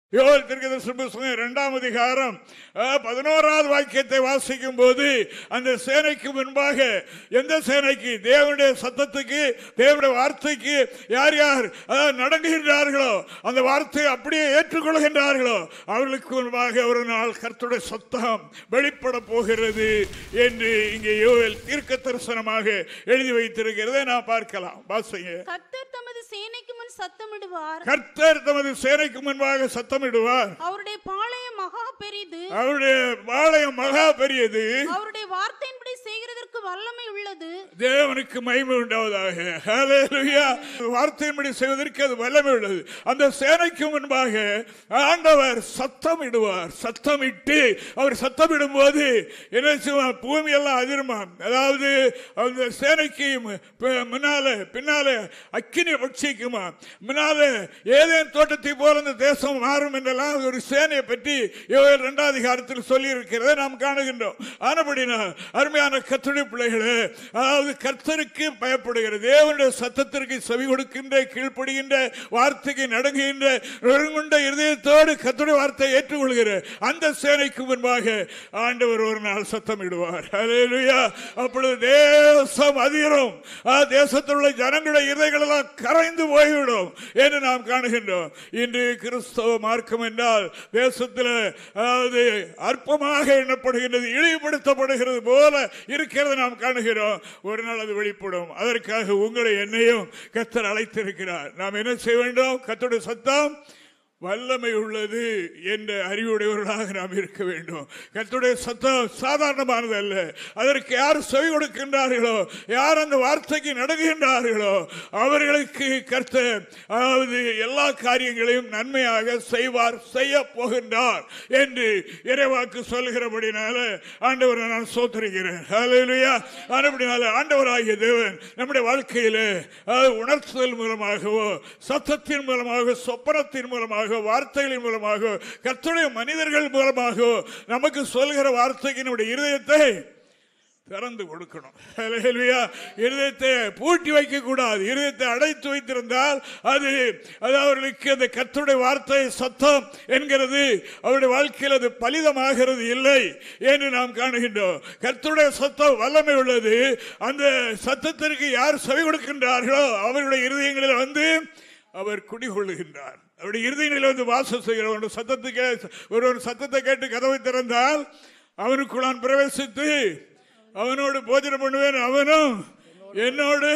யோல் தீர்க்கதரிசன புஸ்தகம் இரண்டாம் அதிகாரம் அஹ், பதினோராவது வாக்கியத்தை வாசிக்கும் போது அந்த சேனைக்கு முன்பாக எந்த சேனைக்கு தேவனுடைய சத்தத்துக்கு தேவனுடைய வார்த்தைக்கு யார் யார் அஹ், நடங்குகின்றார்களோ அந்த வார்த்தையை அப்படியே ஏற்றுக்கொள்கின்றார்களோ அவர்களுக்கு முன்பாக ஒரு நாள் கர்த்தருடைய சத்தம் வெளிப்பட போகிறது என்று இங்கே யோவேல் தீர்க்க தரிசனமாக எழுதி வைத்திருக்கிறதை நான் பார்க்கலாம் வாசிங்க கர்த்தர் தமது சேனைக்கு முன் சத்தமிடுவார் கர்த்தர் தமது சேனைக்கு முன்பாக சத்தமிடுவார் அவருடைய பாளையம் மகா பெரிது அவருடைய பாளையம் மகா பெரியது அவருடைய வார்த்தையின்படி செய்கிறதற்கு வல்லமை உள்ளது தேவனுக்கு மகிமை உண்டாவதாக ஹalleluya. வார்த்தையின்படி செய்வதற்கு அது வல்லமை உள்ளது அந்த சேனைக்கு முன்பாக ஆண்டவர் சத்தமிடுவார் சத்தமிட்டு அவர் சத்தமிடும் போது என்ன செய்வார் பூமி எல்லாம் அதிருமாம் அதாவது அந்த சேனைக்கு பி- முன்னால பின்னால அக்கினி பட்சிக்குமா முன்னால ஏதேன் தோட்டத்தை போல அந்த தேசம் மாறும் என்றெல்லாம் ஒரு சேனையை பற்றி யோவேல் இரண்டாவது அதிகாரத்தில் சொல்லி இருக்கிறதை நாம் காணுகின்றோம் ஆனபடினால் அருமையான கத்துடைய பிள்ளைகளே அதாவது கர்த்தருக்கு பயப்படுகிற தேவனுடைய சத்தத்திற்கு செவி கொடுக்கின்ற கீழ்ப்படுகின்ற வார்த்தைக்கு நடங்குகின்ற நொறுங்குண்ட இருதயத்தோடு கத்துடைய வார்த்தையை ஏற்றுக்கொள்கிற அந்த சேனைக்கு முன்பாக ஆண்டவர் ஒரு நாள் சத்தமிடுவார் ஹalleluya அப்பொழுது தேசம் அதிரும் ஆ, தேசத்தில் உள்ள ஜனங்களுடைய இருதயங்கள் எல்லாம் கரைந்து போய்விடும் என்று நாம் காணுகின்றோம் இன்று கிறிஸ்தவ மார்க்கம் என்றால் தேசத்தில் அதாவது அற்பமாக எண்ணப்படுகின்றது இழிவுபடுத்தப்படுகிறது போல இருக்கிறது நாம் காணுகிறோம் ஒரு நாள் அது வெளிப்படும் அதற்காக உங்களை என்னையும் கத்தர் அழைத்திருக்கிறார் நாம் என்ன செய்ய வேண்டும் கத்தருடைய சத்தம் வல்லமை உள்ளது என்ற அறிவுடையவர்களாக நாம் இருக்க வேண்டும் கர்த்தருடைய சத்தம் சாதாரணமானது அல்ல அதற்கு யார் செவி கொடுக்கின்றார்களோ யார் அந்த வார்த்தைக்கு நடங்குகின்றார்களோ அவர்களுக்கு கர்த்தர் அதாவது எல்லா காரியங்களையும் நன்மையாக செய்வார் செய்ய போகின்றார் என்று இறைவாக்கு சொல்கிறபடினால ஆண்டவரை நான் சோத்தரிக்கிறேன் ஹalleluya ஆனபடினால ஆண்டவராகிய தேவன் நம்முடைய வாழ்க்கையிலே அதாவது உணர்த்துதல் மூலமாகவோ சத்தத்தின் மூலமாக சொப்பனத்தின் மூலமாக வார்த்தைகளின் மூலமாக கர்த்தருடைய மனிதர்கள் மூலமாக நமக்கு சொல்கிற வார்த்தைக்கு நம்முடைய இருதயத்தை திறந்து கொடுக்கணும் ஹalleluya. இருதயத்தை பூட்டி வைக்க கூடாது இருதயத்தை அடைத்து வைத்திருந்தால் அது அது அவர்களுக்கு அந்த கர்த்தருடைய வார்த்தை சத்தம் என்கிறது அவருடைய வாழ்க்கையில் அது பலிதமாகிறது இல்லை என்று நாம் காணுகின்றோம் கர்த்தருடைய சத்தம் வல்லமை உள்ளது அந்த சத்தத்திற்கு யார் செவி கொடுக்கின்றார்களோ அவர்களுடைய இருதயங்களில் வந்து அவர் குடிகொள்ளுகின்றார் அவருடைய இருதயங்களில் வந்து வாசம் செய்கிறார் ஒரு சத்தத்துக்கு ஒரு சத்தத்தை கேட்டு கதவை திறந்தால் அவனுக்குள்ளான் பிரவேசித்து அவனோடு போஜனம் பண்ணுவேன் அவனும் என்னோடு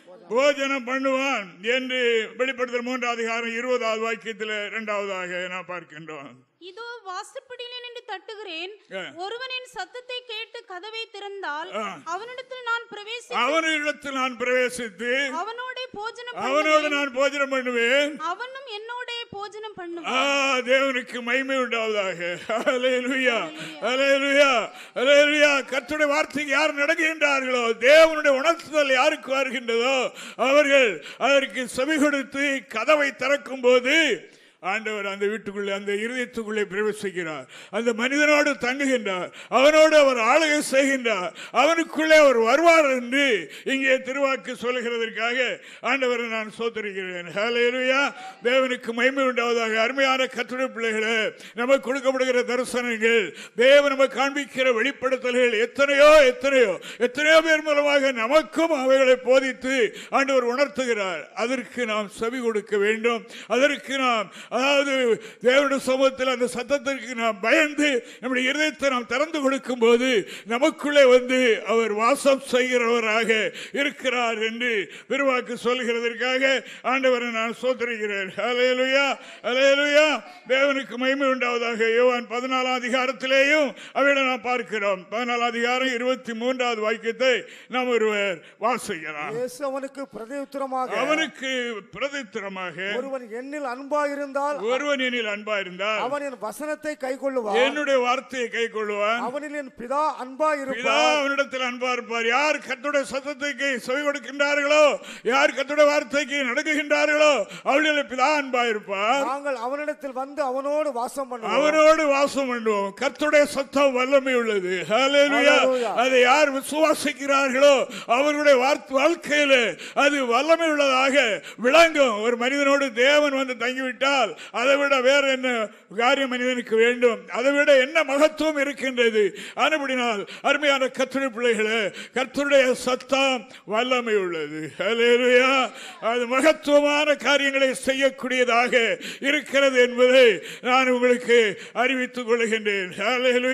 போஜனம் பண்ணுவான் என்று வெளிப்படுத்தல் மூன்றாவது அதிகாரம் இருபதாவது வாக்கியத்தில் இரண்டாவதாக நான் பார்க்கின்றோம் இதோ வாசப்படியிலே நின்று தட்டுகிறேன் ஆ. ஒருவன் என் சத்தத்தை கேட்டு கதவை திறந்தால் ஆ. அவனிடத்தில் நான் பிரவேசி அவனிடத்தில் நான் பிரவேசித்து அவனோட போஜனம் அவனோடு பண்ணுவேன் நான் போஜனம் பண்ணுவேன் அவனும் என்னோட போஜனம் ஆ, பண்ணுவான் தேவனுக்கு மகிமை உண்டாவதாக ஹalleluya ஹalleluya ஹalleluya கர்த்தருடைய வார்த்தைக்கு யார் நடக்கின்றார்களோ தேவனுடைய உணர்த்துதல் யாருக்கு வருகின்றதோ அவர்கள் அதற்கு செவி கொடுத்து கதவை திறக்கும் போது ஆண்டவர் அந்த வீட்டுக்குள்ளே அந்த இருதயத்துக்குள்ளே பிரவேசிக்கிறார் அந்த மனிதனோடு தங்குகின்றார் அவனோடு அவர் ஆளுகை செய்கின்றார் அவனுக்குள்ளே அவர் வருவார் என்று இங்கே திருவாக்கு சொல்லுகிறதற்காக ஆண்டவரை நான் சோதரிக்கிறேன் ஹalleluya தேவனுக்கு மகிமை உண்டாவதாக அருமையான கத்துடைய பிள்ளைகளே நமக்கு கொடுக்கப்படுகிற தரிசனங்கள் தேவன் நமக்கு காண்பிக்கிற வெளிப்படுத்தல்கள் எத்தனையோ எத்தனையோ எத்தனையோ பேர் மூலமாக நமக்கும் அவைகளை போதித்து ஆண்டவர் உணர்த்துகிறார் அதற்கு நாம் செவி கொடுக்க வேண்டும் அதற்கு நாம் அதாவது தேவனுடைய சமூகத்தில் அந்த சத்தத்திற்கு நாம் பயந்து நம்முடைய இருதயத்தை நாம் திறந்து கொடுக்கும் போது நமக்குள்ளே வந்து அவர் வாசம் செய்கிறவராக இருக்கிறார் என்று விரிவாக்கு சொல்கிறதற்காக ஆண்டவரை நான் சோதரிகிறேன் அலையலுயா அலையலுயா தேவனுக்கு மகிமை உண்டாவதாக யோவான் பதினாலாம் அதிகாரத்திலேயும் அவைகளை நாம் பார்க்கிறோம் பதினாலாம் அதிகாரம் இருபத்தி மூன்றாவது வாக்கியத்தை நாம் ஒருவர் வாசிக்கலாம் இயேசு அவனுக்கு பிரதியுத்தரமாக அவனுக்கு பிரதித்திரமாக ஒருவன் என்னில் அன்பாயிருந்தால் ஒருவன் எனில் அன்பா இருந்தால் அவன் என் வசனத்தை கைக்கொள்ளுவான் என்னுடைய வார்த்தையை கை கொள்ளுவான் அவனில் என் பிதா அன்பாயிருப்பான் பிதா அவனிடத்தில் அன்பா இருப்பார் யார் கத்துடைய சத்தத்துக்கு செவி கொடுக்கின்றார்களோ யார் கத்துடைய வார்த்தைக்கு நடக்குகின்றார்களோ அவர்களில் பிதா அன்பா இருப்பார் நாங்கள் அவனிடத்தில் வந்து அவனோடு வாசம் பண்ணுவோம் அவனோடு வாசம் பண்ணுவோம் கர்த்தருடைய சத்தம் வல்லமை உள்ளது ஹalleluya. Hallelujah. அதை யார் விசுவாசிக்கிறார்களோ அவர்களுடைய வார்த்தை- வாழ்க்கையில அது வல்லமை உள்ளதாக விளங்கும் ஒரு மனிதனோடு தேவன் வந்து தங்கிவிட்டால் என்றால் அதை விட வேற என்ன காரியம் மனிதனுக்கு வேண்டும் அதை விட என்ன மகத்துவம் இருக்கின்றது அதுபடினால் அருமையான கத்துரை பிள்ளைகளே கர்த்தருடைய சத்தம் வல்லமை உள்ளது ஹalleluya. அது மகத்துவமான காரியங்களை செய்யக்கூடியதாக இருக்கிறது என்பதை நான் உங்களுக்கு அறிவித்துக் கொள்கின்றேன் ஹalleluya.